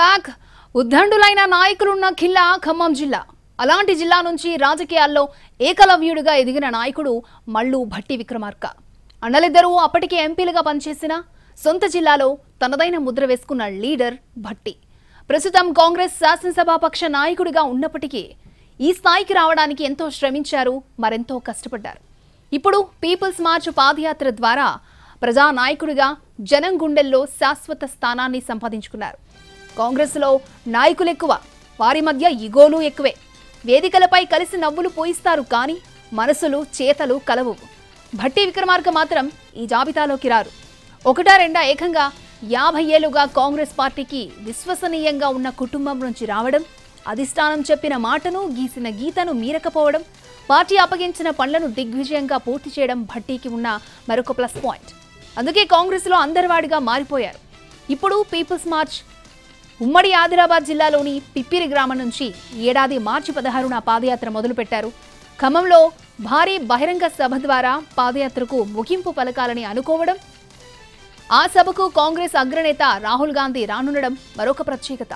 back ఉద్దండులైన నాయకులున్న ఖిల్లా ఖమ్మం జిల్లా అలాంటి జిల్లా నుంచి రాజకీయాల్లో ఏకలవ్యుడిగా ఎదిగిన నాయకుడు మల్లు భట్టి విక్రమార్క అన్నలిద్దరూ అప్పటికే ఎంపీలుగా పనిచేసిన సొంత జిల్లాలో తనదైన ముద్ర వేసుకున్న లీడర్ భట్టి ప్రస్తుతం కాంగ్రెస్ శాసనసభాపక్ష నాయకుడిగా ఉన్నప్పటికీ ఈ స్థాయికి రావడానికి ఎంతో శ్రమించారు మరెంతో కష్టపడ్డారు ఇప్పుడు పీపుల్స్ మార్చ్ పాదయాత్ర ద్వారా ప్రజానాయకుడిగా జనం గుండెల్లో శాశ్వత స్థానాన్ని సంపాదించుకున్నారు కాంగ్రెస్లో నాయకులు ఎక్కువ వారి మధ్య ఇగోలు ఎక్కువే వేదికలపై కలిసి నవ్వులు పోయిస్తారు కానీ మనసులు చేతలు కలవు భట్టి విక్రమార్క మాత్రం ఈ జాబితాలోకి రారు ఒకటా రెండా ఏకంగా యాభై ఏళ్లుగా కాంగ్రెస్ పార్టీకి విశ్వసనీయంగా ఉన్న కుటుంబం నుంచి రావడం అధిష్టానం చెప్పిన మాటను గీసిన గీతను మీరకపోవడం పార్టీ అప్పగించిన పనులను దిగ్విజయంగా పూర్తి చేయడం భట్టీకి ఉన్న మరొక ప్లస్ పాయింట్ అందుకే కాంగ్రెస్లో అందరివాడిగా మారిపోయారు ఇప్పుడు పీపుల్స్ మార్చ్ ఉమ్మడి ఆదిలాబాద్ జిల్లాలోని పిప్పిరి గ్రామం నుంచి ఈ ఏడాది మార్చి పదహారున పాదయాత్ర మొదలుపెట్టారు ఖమ్మంలో భారీ బహిరంగ సభ ద్వారా పాదయాత్రకు ముగింపు పలకాలని అనుకోవడం ఆ సభకు కాంగ్రెస్ అగ్రనేత రాహుల్ గాంధీ రానుండడం మరొక ప్రత్యేకత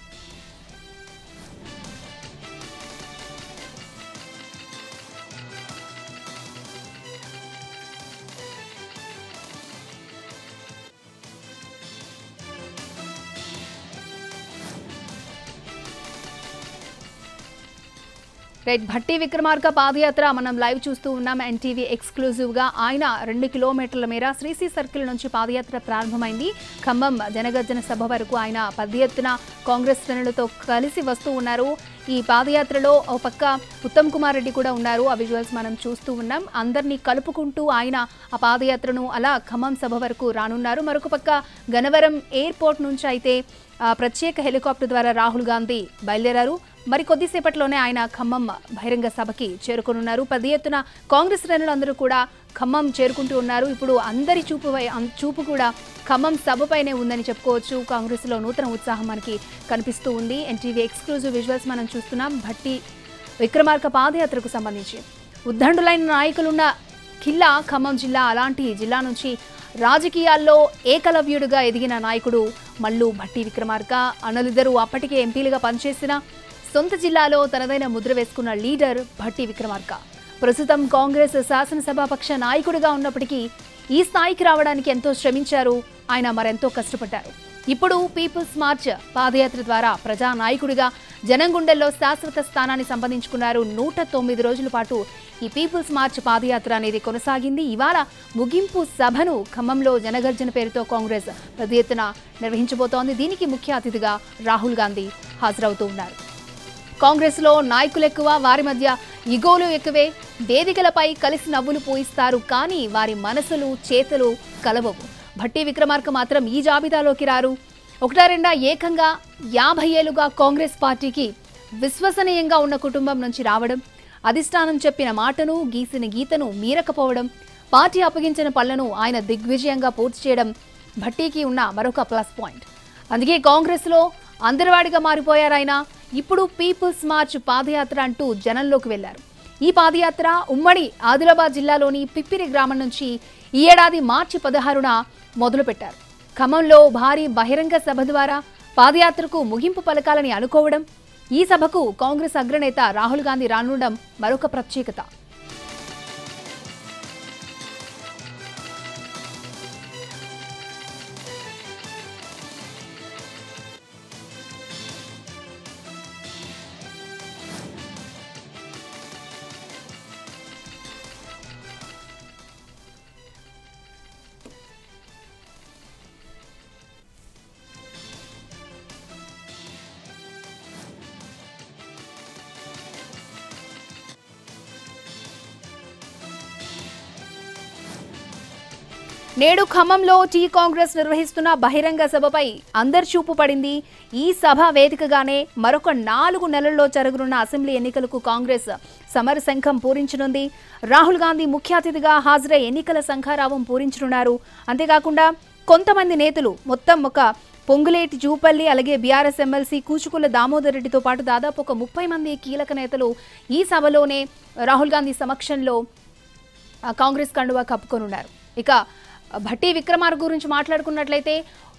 రైట్ భట్టి విక్రమార్క పాదయాత్ర మనం లైవ్ చూస్తూ ఉన్నాం ఎన్టీవీ ఎక్స్క్లూజివ్ గా ఆయన రెండు కిలోమీటర్ల మేర శ్రీసి సర్కిల్ నుంచి పాదయాత్ర ప్రారంభమైంది ఖమ్మం జనగర్జన సభ వరకు ఆయన పెద్ద ఎత్తున కాంగ్రెస్ శ్రేణులతో కలిసి వస్తూ ఉన్నారు ఈ పాదయాత్రలో ఒక పక్క ఉత్తమ్ కుమార్ రెడ్డి కూడా ఉన్నారు ఆ విజువల్స్ మనం చూస్తూ ఉన్నాం అందరినీ కలుపుకుంటూ ఆయన ఆ పాదయాత్రను అలా ఖమ్మం సభ వరకు రానున్నారు మరొక పక్క గనవరం ఎయిర్పోర్ట్ నుంచి అయితే ఆ, ప్రత్యేక హెలికాప్టర్ ద్వారా రాహుల్ గాంధీ బయలుదేరారు మరి కొద్దిసేపట్లోనే ఆయన ఖమ్మం బహిరంగ సభకి చేరుకునున్నారు పెద్ద ఎత్తున కాంగ్రెస్ శ్రేణులందరూ కూడా ఖమ్మం చేరుకుంటూ ఉన్నారు ఇప్పుడు అందరి చూపు వై- అం- చూపు కూడా ఖమ్మం సభపైనే ఉందని చెప్పుకోవచ్చు కాంగ్రెస్లో నూతన ఉత్సాహం మనకి కనిపిస్తూ ఉంది ఎన్టీవీ ఎక్స్క్లూజివ్ విజువల్స్ మనం చూస్తున్నాం భట్టి విక్రమార్క పాదయాత్రకు సంబంధించి ఉద్దండులైన నాయకులున్న ఖిల్లా ఖమ్మం జిల్లా అలాంటి జిల్లా నుంచి రాజకీయాల్లో ఏకలవ్యుడిగా ఎదిగిన నాయకుడు మల్లు భట్టి విక్రమార్క అనలిద్దరూ అప్పటికే ఎంపీలుగా పనిచేసిన సొంత జిల్లాలో తనదైన ముద్ర వేసుకున్న లీడర్ భట్టి విక్రమార్క ప్రస్తుతం కాంగ్రెస్ శాసనసభాపక్ష నాయకుడిగా ఉన్నప్పటికీ ఈ స్థాయికి రావడానికి ఎంతో శ్రమించారు ఆయన మరెంతో కష్టపడ్డారు ఇప్పుడు పీపుల్స్ మార్చ్ పాదయాత్ర ద్వారా ప్రజా నాయకుడిగా జనం గుండెల్లో శాశ్వత స్థానాన్ని సంపాదించుకున్నారు నూట తొమ్మిది రోజుల పాటు ఈ పీపుల్స్ మార్చ్ పాదయాత్ర అనేది కొనసాగింది ఇవాళ ముగింపు సభను ఖమ్మంలో జనగర్జన పేరుతో కాంగ్రెస్ పెద్ద ఎత్తున నిర్వహించబోతోంది దీనికి ముఖ్య అతిథిగా రాహుల్ గాంధీ హాజరవుతూ ఉన్నారు కాంగ్రెస్లో నాయకులు ఎక్కువ వారి మధ్య ఇగోలు ఎక్కువే వేదికలపై కలిసి నవ్వులు పోయిస్తారు కానీ వారి మనసులు చేతులు కలవవు భట్టి విక్రమార్క మాత్రం ఈ జాబితాలోకి రారు ఒకటా రెండా ఏకంగా యాభై ఏళ్లుగా కాంగ్రెస్ పార్టీకి విశ్వసనీయంగా ఉన్న కుటుంబం నుంచి రావడం అధిష్టానం చెప్పిన మాటను గీసిన గీతను మీరకపోవడం పార్టీ అప్పగించిన పనులను ఆయన దిగ్విజయంగా పూర్తి చేయడం భట్టీకి ఉన్న మరొక ప్లస్ పాయింట్ అందుకే కాంగ్రెస్లో అందరివాడిగా మారిపోయారాయన ఇప్పుడు పీపుల్స్ మార్చ్ పాదయాత్ర అంటూ జనంలోకి వెళ్లారు ఈ పాదయాత్ర ఉమ్మడి ఆదిలాబాద్ జిల్లాలోని పిప్పిరి గ్రామం నుంచి ఈ ఏడాది మార్చి పదహారున మొదలుపెట్టారు ఖమ్మంలో భారీ బహిరంగ సభ ద్వారా పాదయాత్రకు ముగింపు పలకాలని అనుకోవడం ఈ సభకు కాంగ్రెస్ అగ్రనేత రాహుల్ గాంధీ రానుండడం మరొక ప్రత్యేకత నేడు ఖమ్మంలో టీ కాంగ్రెస్ నిర్వహిస్తున్న బహిరంగ సభపై అందరి చూపు పడింది ఈ సభ వేదికగానే మరొక నాలుగు నెలల్లో జరగనున్న అసెంబ్లీ ఎన్నికలకు కాంగ్రెస్ సమర శంఖం పూరించనుంది రాహుల్ గాంధీ ముఖ్య అతిథిగా హాజరై ఎన్నికల శంఖారావం పూరించనున్నారు అంతేకాకుండా కొంతమంది నేతలు మొత్తం ఒక పొంగులేటి జూపల్లి అలాగే బీఆర్ఎస్ ఎమ్మెల్సీ కూచుకుల దామోదర్ రెడ్డితో పాటు దాదాపు ఒక ముప్పై మంది కీలక నేతలు ఈ సభలోనే రాహుల్ గాంధీ సమక్షంలో ఆ, కాంగ్రెస్ కండువా కప్పుకొనున్నారు ఇక భట్టి విక్రమార్క గురించి మాట్లాడుకున్నట్లయితే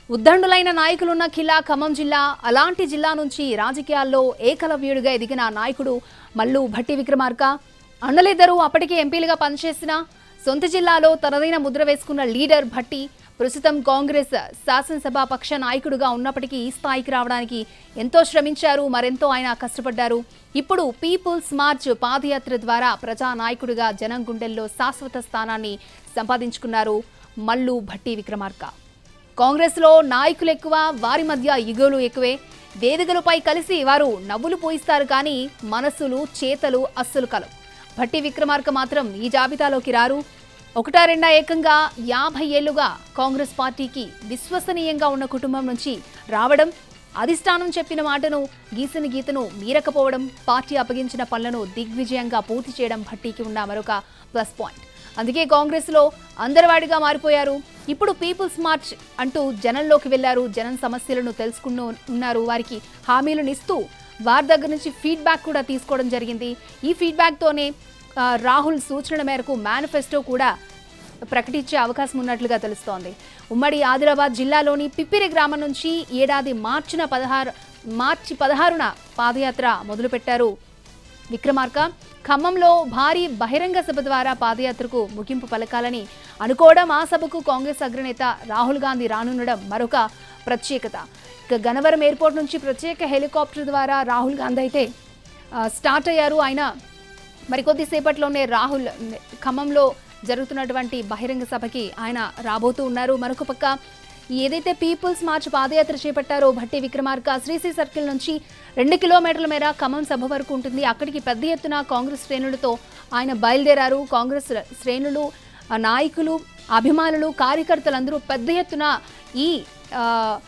ఉద్దండులైన నాయకులున్న ఖిల్లా ఖమ్మం జిల్లా అలాంటి జిల్లా నుంచి రాజకీయాల్లో ఏకలవ్యుడిగా ఎదిగిన నాయకుడు మల్లు భట్టి విక్రమార్క అన్నలిద్దరూ అప్పటికే ఎంపీలుగా పనిచేసిన సొంత జిల్లాలో తనదైన ముద్ర వేసుకున్న లీడర్ భట్టి ప్రస్తుతం కాంగ్రెస్ శాసనసభ పక్ష నాయకుడుగా ఉన్నప్పటికీ ఈ స్థాయికి రావడానికి ఎంతో శ్రమించారు మరెంతో ఆయన కష్టపడ్డారు ఇప్పుడు పీపుల్స్ మార్చ్ పాదయాత్ర ద్వారా ప్రజా నాయకుడిగా జనం గుండెల్లో శాశ్వత స్థానాన్ని సంపాదించుకున్నారు మల్లు భట్టి విక్రమార్క కాంగ్రెస్లో నాయకులు ఎక్కువ వారి మధ్య ఇగోలు ఎక్కువే వేదికలపై కలిసి వారు నవ్వులు పోయిస్తారు కానీ మనస్సులు చేతలు అస్సలు కలవు భట్టి విక్రమార్క మాత్రం ఈ జాబితాలోకి రారు ఒకటా రెండా ఏకంగా యాభై ఏళ్లుగా కాంగ్రెస్ పార్టీకి విశ్వసనీయంగా ఉన్న కుటుంబం నుంచి రావడం అధిష్టానం చెప్పిన మాటను గీసిన గీతను మీరకపోవడం పార్టీ అప్పగించిన పనులను దిగ్విజయంగా పూర్తి చేయడం భట్టీకి ఉన్న మరొక ప్లస్ పాయింట్ అందుకే కాంగ్రెస్లో అందరివాడిగా మారిపోయారు ఇప్పుడు పీపుల్స్ మార్చ్ అంటూ జనంలోకి వెళ్లారు జనం సమస్యలను తెలుసుకున్న ఉన్నారు వారికి హామీలను ఇస్తూ వారి దగ్గర నుంచి ఫీడ్బ్యాక్ కూడా తీసుకోవడం జరిగింది ఈ ఫీడ్బ్యాక్తోనే ఆ, రాహుల్ సూచనల మేరకు మేనిఫెస్టో కూడా ప్రకటించే అవకాశం ఉన్నట్లుగా తెలుస్తోంది ఉమ్మడి ఆదిలాబాద్ జిల్లాలోని పిప్పిరి గ్రామం నుంచి ఏడాది మార్చిన పదహారు మార్చి పదహారున పాదయాత్ర మొదలుపెట్టారు విక్రమార్క ఖమ్మంలో భారీ బహిరంగ సభ ద్వారా పాదయాత్రకు ముగింపు పలకాలని అనుకోవడం ఆ సభకు కాంగ్రెస్ అగ్రనేత రాహుల్ గాంధీ రానుండడం మరొక ప్రత్యేకత ఇక గన్నవరం ఎయిర్పోర్ట్ నుంచి ప్రత్యేక హెలికాప్టర్ ద్వారా రాహుల్ గాంధీ అయితే ఆ, స్టార్ట్ అయ్యారు ఆయన మరికొద్దిసేపట్లోనే రాహుల్ ఖమ్మంలో జరుగుతున్నటువంటి బహిరంగ సభకి ఆయన రాబోతూ ఉన్నారు మరొక పక్క ఏదైతే పీపుల్స్ మార్చ్ పాదయాత్ర చేపట్టారో భట్టి విక్రమార్క శ్రీశ్రీ సర్కిల్ నుంచి రెండు కిలోమీటర్ల మేర ఖమ్మం సభ వరకు ఉంటుంది అక్కడికి పెద్ద ఎత్తున కాంగ్రెస్ శ్రేణులతో ఆయన బయలుదేరారు కాంగ్రెస్ శ్రేణులు ఆ, నాయకులు అభిమానులు కార్యకర్తలందరూ పెద్ద ఎత్తున ఈ ఆ,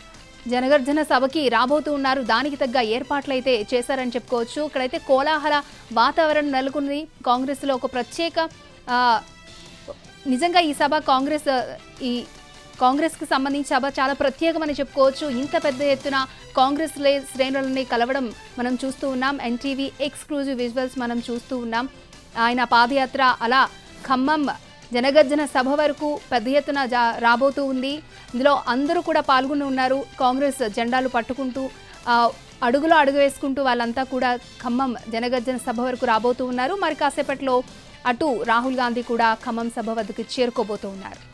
జనగర్జన సభకి రాబోతూ ఉన్నారు దానికి తగ్గ ఏర్పాట్లు అయితే చేశారని చెప్పుకోవచ్చు ఇక్కడైతే కోలాహల వాతావరణం నెలకొంది కాంగ్రెస్లో ఒక ప్రత్యేక ఆ, నిజంగా ఈ సభ కాంగ్రెస్ ఆ, ఈ కాంగ్రెస్కి సంబంధించి సభ చాలా ప్రత్యేకమని చెప్పుకోవచ్చు ఇంత పెద్ద ఎత్తున కాంగ్రెస్ లే- శ్రేణులని కలవడం మనం చూస్తూ ఉన్నాం ఎన్టీవీ ఎక్స్క్లూజివ్ విజువల్స్ మనం చూస్తూ ఉన్నాం ఆయన పాదయాత్ర అలా ఖమ్మం జనగర్జన సభ వరకు పెద్ద ఎత్తున జా- రాబోతూ ఉంది ఇందులో అందరూ కూడా పాల్గొని ఉన్నారు కాంగ్రెస్ జెండాలు పట్టుకుంటూ ఆ, అడుగులో అడుగు వేసుకుంటూ వాళ్ళంతా కూడా ఖమ్మం జనగర్జన సభ వరకు రాబోతూ ఉన్నారు మరి కాసేపట్లో అటు రాహుల్ గాంధీ కూడా ఖమ్మం సభ వద్దకు చేరుకోబోతూ ఉన్నారు